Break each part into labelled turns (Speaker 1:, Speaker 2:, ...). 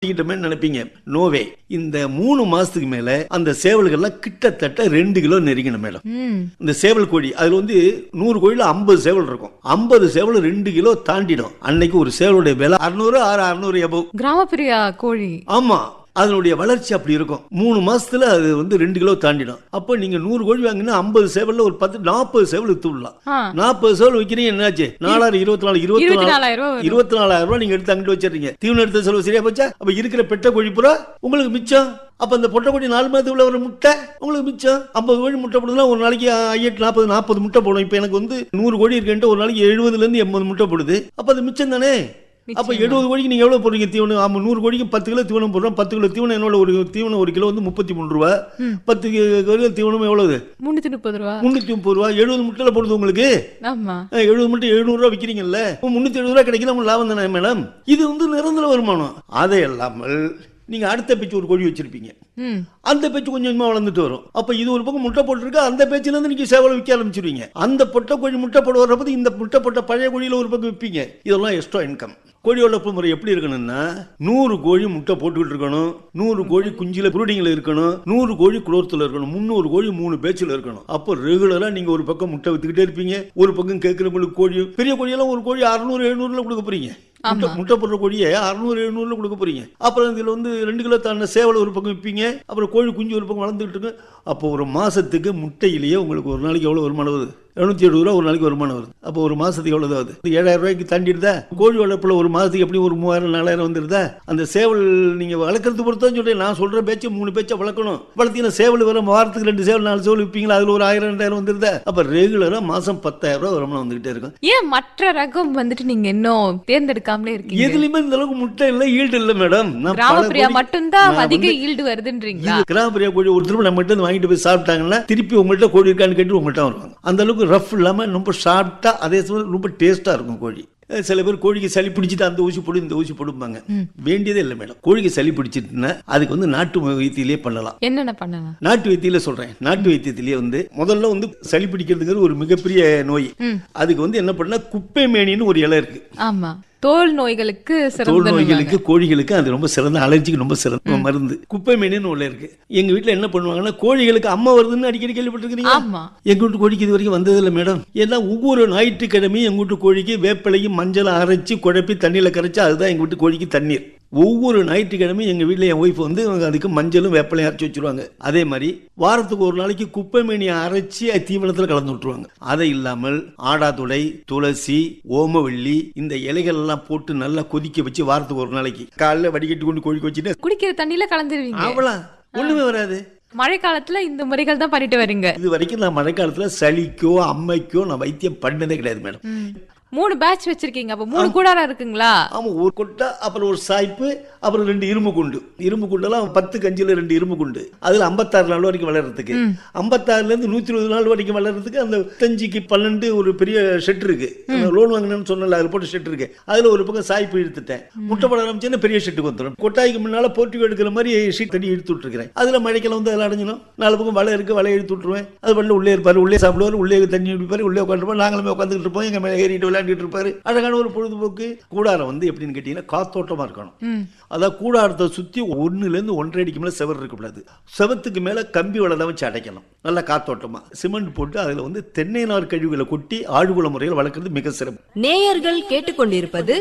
Speaker 1: கிட்டமே நினைப்பீங்க நோவே இந்த மூணு மாசத்துக்கு மேல அந்த சேவல்கள்லாம் கிட்டத்தட்ட ரெண்டு கிலோ நெருங்கின மேடம்
Speaker 2: ம்
Speaker 1: இந்த சேவல் கோழி அதுல வந்து நூறு கோழியில ஐம்பது சேவல் இருக்கும் ஐம்பது சேவல் ரெண்டு கிலோ தாண்டிடும் அன்னைக்கு ஒரு சேவலுடைய விலை அறுநூறு ஆறு அறுநூறு எபோ
Speaker 2: கிராமப்பிரியா கோழி
Speaker 1: ஆமா அதனுடைய வளர்ச்சி அப்படி இருக்கும் மூணு மாசத்துல அது வந்து ரெண்டு கிலோ தாண்டிடும் அப்போ நீங்க நூறு கோழி வாங்கினா ஐம்பது சேவல்ல ஒரு பத்து நாற்பது சேவல் வித்து விடலாம்
Speaker 2: ஆ
Speaker 1: நாற்பது சேவல் விற்கிறீங்க என்னாச்சு நாலாயிரம் இருபத்தி நாலு இருபத்தி
Speaker 2: இருபத்தி
Speaker 1: நாலு
Speaker 2: நாலாயிரம் ரூபாய் வரும்.
Speaker 1: இருபத்தி நாலாயிரம் ரூபாய் நீங்க எடுத்து அங்கிட்டு வச்சிருக்கீங்க தீவனம் எடுத்த செலவு சரியா போச்சா அப்ப இருக்கிற பெட்ட கோழி பூரா உங்களுக்கு மிச்சம் அப்ப அந்த பொட்டை கோழி நாலு மாதத்துக்குள்ள வர முட்டை உங்களுக்கு மிச்சம் ஐம்பது கோழி முட்டை போடுதுன்னா ஒரு நாளைக்கு ஐயட்டு நாற்பது நாற்பது முட்டை போடும் இப்ப எனக்கு வந்து நூறு கோழி இருக்குன்ட்டு ஒரு நாளைக்கு எழுபதுல இருந்து எண்பது முட்டை போடுது அப்ப அது மிச்சம் தானே அப்ப
Speaker 2: நிச்சயமா.
Speaker 1: எழுபது கோழிக்கு நீங்க எவ்வளவு போடுறீங்க தீவனம் ஆமா நூறு கோழிக்கு பத்து கிலோ தீவனம் போடுறோம் பத்து கிலோ தீவனம் என்னோட ஒரு தீவனம் ஒரு கிலோ வந்து முப்பத்தி மூணு ரூபா பத்து கிலோ தீவனம் எவ்வளவு
Speaker 2: முன்னூத்தி முப்பது ரூபா
Speaker 1: முன்னூத்தி முப்பது ரூபா எழுபது முட்டையில போடுது உங்களுக்கு
Speaker 2: ஆமா
Speaker 1: எழுபது மட்டும் எழுநூறு ரூபா விற்கிறீங்கல்ல முன்னூத்தி எழுபது ரூபா கிடைக்கல உங்களுக்கு லாபம் தானே மேடம் இது வந்து நிரந்தர வருமானம் அதை இல்லாமல் நீங்க அடுத்த பேச்சு ஒரு கோழி வச்சிருப்பீங்க
Speaker 2: ம்
Speaker 1: அந்த பேச்சு கொஞ்சம் கொஞ்சமா வளர்ந்துட்டு வரும் அப்ப இது ஒரு பக்கம் முட்டை போட்டுருக்கு அந்த பேச்சுல இருந்து நீங்க சேவலை விற்க ஆரம்பிச்சிருவீங்க அந்த பொட்டை கோழி முட்டை போட வரப்போ இந்த முட்டை போட்ட பழைய கோழியில ஒரு பக்கம் விற்பீங்க இதெல்லாம் எக்ஸ்ட்ரா இன்கம் கோழி வளர்ப்பு முறை எப்படி இருக்கணும்னா நூறு கோழி முட்டை போட்டுக்கிட்டு இருக்கணும் நூறு கோழி குஞ்சில புரூடிங்ல இருக்கணும் நூறு கோழி குளோரத்துல இருக்கணும் முந்நூறு கோழி மூணு பேச்சுல இருக்கணும் அப்போ ரெகுலரா நீங்க ஒரு பக்கம் முட்டை வித்துக்கிட்டே இருப்பீங்க ஒரு பக்கம் கேட்கறவங்களுக்கு கோழி பெரிய கோழியெல்லாம் ஒரு கோழி அறுநூறு எழுநூறுல கொடுக்க போறீங்க முட்டை முட்டை போடுற கோழியை அறுநூறு எழுநூறுல கொடுக்க போறீங்க அப்புறம் இதுல வந்து ரெண்டு கிலோ தாண்ட சேவலை ஒரு பக்கம் விற்பீங்க அப்புறம் கோழி குஞ்சு ஒரு பக்கம் வளர்ந்துட்டு இருக்கு அப்போ ஒரு மாசத்துக்கு முட்டையிலேயே உங்களுக்கு ஒரு நாளைக்கு எவ்வளவு வருமானம் வருது எழுநூத்தி எழுபது ரூபா ஒரு நாளைக்கு வருமானம் வருது அப்போ ஒரு மாசத்துக்கு எவ்வளவு ஆகுது ஏழாயிரம் ரூபாய்க்கு தாண்டிடுதா கோழி வளர்ப்புல ஒரு மாசத்துக்கு எப்படி ஒரு மூவாயிரம் நாலாயிரம் வந்துருதா அந்த சேவல் நீங்க வளர்க்கறது பொறுத்தான் சொல்றேன் நான் சொல்ற பேச்சு மூணு பேச்சை வளர்க்கணும் வளர்த்தீங்கன்னா சேவல் வர வாரத்துக்கு ரெண்டு சேவல் நாலு சேவல் விற்பீங்களா அதுல ஒரு ஆயிரம் ரெண்டாயிரம் வந்துருதா அப்ப ரெகுலரா மாசம் பத்தாயிரம் ரூபாய் வருமானம் வந்துகிட்டே இருக்கும்
Speaker 2: ஏன் மற்ற ரகம் வந்துட்டு நீங்க இன்னும் தேர்ந்தெடுக்காமலே இருக்கீங்க
Speaker 1: எதுலயுமே இந்த அளவுக்கு முட்டை இல்ல ஈல்டு இல்ல மேடம் நான் பல
Speaker 2: கிராமப்பிரியா
Speaker 1: கோழி-
Speaker 2: மட்டும்தான்
Speaker 1: நான்
Speaker 2: அதிக
Speaker 1: வந்து
Speaker 2: ஈல்டு வருதுன்றீங்களா
Speaker 1: இது கிராமப்பிரியா கோழி ஒரு திரும்ப நம்ம கிட்ட வாங்கிட்டு போய் சாப்பிட்டாங்கன்னா திருப்பி உங்கள்கிட்ட கோழி இருக்கான்னு கேட்டு உங்கள்கிட்ட வருவாங்க அந்த அளவுக்கு ரஃப் இல்லாம ரொம்ப ஷார்ட்டா அதே சமயம் ரொம்ப டேஸ்டா இருக்கும் கோழி அஹ் சில பேர் கோழிக்கு சளி பிடிச்சிட்டு அந்த ஊசி போடு இந்த ஊசி போடுப்பாங்க வேண்டியதே இல்லை மேடம் கோழிக்கு சளி பிடிச்சிட்டுன்னா அதுக்கு வந்து நாட்டு வைத்தியிலே பண்ணலாம்
Speaker 2: என்னென்ன பண்ணலாம்
Speaker 1: நாட்டு வைத்தியில சொல்றேன் நாட்டு வைத்தியத்திலேயே வந்து முதல்ல வந்து சளி பிடிக்கிறதுங்கிறது ஒரு மிகப்பெரிய நோய் அதுக்கு வந்து என்ன பண்ணா குப்பை மேனின்னு ஒரு இலை இருக்கு
Speaker 2: ஆமா தோல் நோய்களுக்கு
Speaker 1: தோல்
Speaker 2: சிறந்த
Speaker 1: நோய்களுக்கு கோழிகளுக்கு அது ரொம்ப சிறந்த அலர்ஜிக்கு ரொம்ப சிறந்த மருந்து குப்பை மீன் உள்ள இருக்கு எங்க வீட்ல என்ன பண்ணுவாங்கன்னா கோழிகளுக்கு அம்மா வருதுன்னு அடிக்கடி கேள்விப்பட்டிருக்கீங்க
Speaker 2: ஆமா
Speaker 1: எங்க வீட்டு கோழிக்கு இது வரைக்கும் வந்ததில்லை மேடம் ஏன்னா ஒவ்வொரு ஞாயிற்றுக்கிழமையும் எங்க வீட்டு கோழிக்கு வேப்பிலையும் மஞ்சள் அரைச்சி குழப்பி தண்ணியில கரைச்சு அதுதான் எங்க வீட்டு கோழிக்கு தண்ணீர் ஒவ்வொரு ஞாயிற்றுக்கிழமையும் எங்க வீட்ல என் ஒய்ஃப் வந்து அதுக்கு மஞ்சளும் வேப்பிலையும் அரைச்சி வச்சிருவாங்க அதே மாதிரி வாரத்துக்கு ஒரு நாளைக்கு குப்பை மேனியை அரைச்சி அது தீவனத்துல கலந்து விட்டுருவாங்க அதை இல்லாமல் ஆடாதுடை துளசி ஓமவள்ளி இந்த இலைகள் எல்லாம் போட்டு நல்லா கொதிக்க வச்சு வாரத்துக்கு ஒரு நாளைக்கு காலைல வடிகட்டி கொண்டு கோழிக்கு வச்சுட்டு
Speaker 2: குடிக்கிற தண்ணியில கலந்துருவீங்க
Speaker 1: அவ்வளோ ஒண்ணுமே வராது
Speaker 2: மழை காலத்துல இந்த முறைகள் தான் பண்ணிட்டு வரீங்க
Speaker 1: இது வரைக்கும் நான் மழைக்காலத்துல சளிக்கோ அம்மைக்கோ நான் வைத்தியம் பண்ணதே கிடையாது மேடம்
Speaker 2: மூணு பேட்ச் வச்சிருக்கீங்க அப்ப மூணு கூடாரம் இருக்குங்களா
Speaker 1: ஆமா ஒரு கொட்டை அப்புறம் ஒரு சாய்ப்பு அப்புறம் ரெண்டு இரும்பு குண்டு இரும்பு குண்டெல்லாம் பத்து கஞ்சில ரெண்டு இரும்பு குண்டு அதுல ஐம்பத்தாறு நாள் வரைக்கும் வளர்றதுக்கு ஐம்பத்தாறுல இருந்து நூத்தி இருபது நாள் வரைக்கும் வளர்றதுக்கு அந்த தஞ்சிக்கு பன்னெண்டு ஒரு பெரிய ஷெட் இருக்கு லோன் வாங்கினேன்னு சொன்னல அது போட்டு ஷெட் இருக்கு அதுல ஒரு பக்கம் சாய்ப்பு இழுத்துட்டேன் முட்டை போட ஆரம்பிச்சேன்னா பெரிய ஷெட்டுக்கு வந்துடும் கொட்டாய்க்கு முன்னால போட்டி எடுக்கிற மாதிரி ஷீட் தண்ணி இழுத்து விட்டுருக்கிறேன் அதுல மழைக்கெல்லாம் வந்து அதில் அடைஞ்சிடும் நாலு பக்கம் வலை இருக்கு வலை இழுத்து விட்டுருவேன் அது பண்ணல உள்ளே இருப்பாரு உள்ளே சாப்பிடுவாரு உள்ளே தண்ணி குடிப்பாரு உள்ளே உட்காந்துருப்போம் நாங்களுமே உட்காந்துட்டு இருப்போம் எங்க மேலே ஏறிட்டு விளையாண்டுட்டு இருப்பாரு அழகான ஒரு பொழுதுபோக்கு கூடாரம் வந்து எப்படின்னு கேட்டீங்கன்னா காத்தோட்டமா இருக்கணும் அதாவது கூடாரத்தை சுத்தி ஒண்ணுல இருந்து ஒன்றரை அடிக்கு மேல செவர் இருக்கக்கூடாது செவத்துக்கு மேல கம்பி வளர வச்சு அடைக்கணும் நல்லா காத்தோட்டமா சிமெண்ட் போட்டு அதுல வந்து தென்னை நார் கழிவுகளை கொட்டி ஆழ்குள முறையில் வளர்க்கறது மிக சிறப்பு
Speaker 3: நேயர்கள் கேட்டுக்கொண்டிருப்பது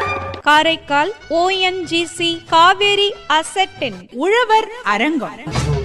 Speaker 4: காரைக்கால் ஓஎன்ஜிசி காவேரி அசட்டின் உழவர் அரங்கம்